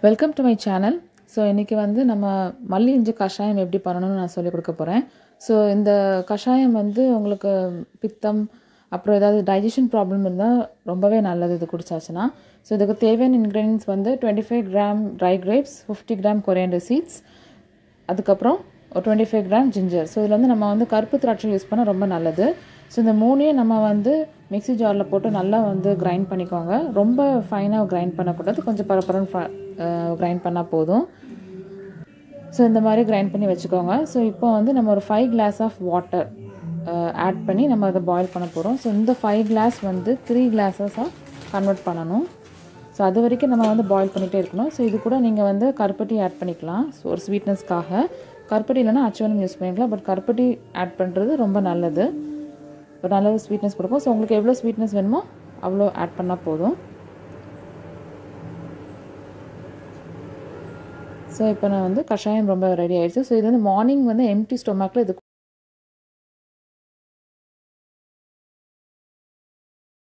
welcome to my channel so இன்றைக்கி வந்து நம்ம மல்லி இஞ்சி கஷாயம் எப்படி பண்ணணும்னு நான் சொல்லிக் கொடுக்க போகிறேன் ஸோ இந்த கஷாயம் வந்து உங்களுக்கு பித்தம் அப்புறம் ஏதாவது டைஜஷன் ப்ராப்ளம் இருந்தால் ரொம்பவே நல்லது இது குடிச்சாச்சுன்னா ஸோ இதுக்கு தேவையான இன்க்ரீடியன்ஸ் வந்து twenty five gram dry grapes fifty gram coriander seeds அதுக்கப்புறம் ஒரு twenty five gram ginger so இதில் வந்து நம்ம வந்து கருப்பு திராட்சை யூஸ் பண்ணால் ரொம்ப நல்லது ஸோ இந்த மூணையும் நம்ம வந்து மிக்ஸி ஜாரில் போட்டு நல்லா வந்து கிரைண்ட் பண்ணிக்கோங்க ரொம்ப ஃபைனாக கிரைண்ட் பண்ணக்கூடாது கொஞ்சம் பரபரன்னு கிரைண்ட் பண்ணால் போதும் ஸோ இந்த மாதிரி கிரைண்ட் பண்ணி வச்சுக்கோங்க ஸோ இப்போ வந்து நம்ம ஒரு five glass of water add பண்ணி நம்ம அதை பாயில் பண்ண போகிறோம் ஸோ இந்த ஃபைவ் கிளாஸ் வந்து த்ரீ கிளாஸஸாக கன்வெர்ட் பண்ணணும் ஸோ அது வரைக்கும் நம்ம வந்து பாயில் பண்ணிகிட்டே இருக்கணும் ஸோ இது கூட நீங்கள் வந்து கருப்பட்டி ஆட் பண்ணிக்கலாம் ஸோ ஒரு ஸ்வீட்னஸ்க்காக கருப்பட்டி இல்லைனா அச்சுவலம் யூஸ் பண்ணிக்கலாம் பட் கருப்பட்டி ஆட் பண்ணுறது ரொம்ப நல்லது ஒரு நல்ல ஸ்வீட்னஸ் கொடுக்கும் ஸோ உங்களுக்கு எவ்வளோ ஸ்வீட்னஸ் வேணுமோ அவ்வளோ ஆட் பண்ணால் போதும் ஸோ இப்போ நான் வந்து கஷாயம் ரொம்ப ரெடி ஆயிடுச்சு ஸோ இது வந்து மார்னிங் வந்து எம்டி ஸ்டொமக்கில் இது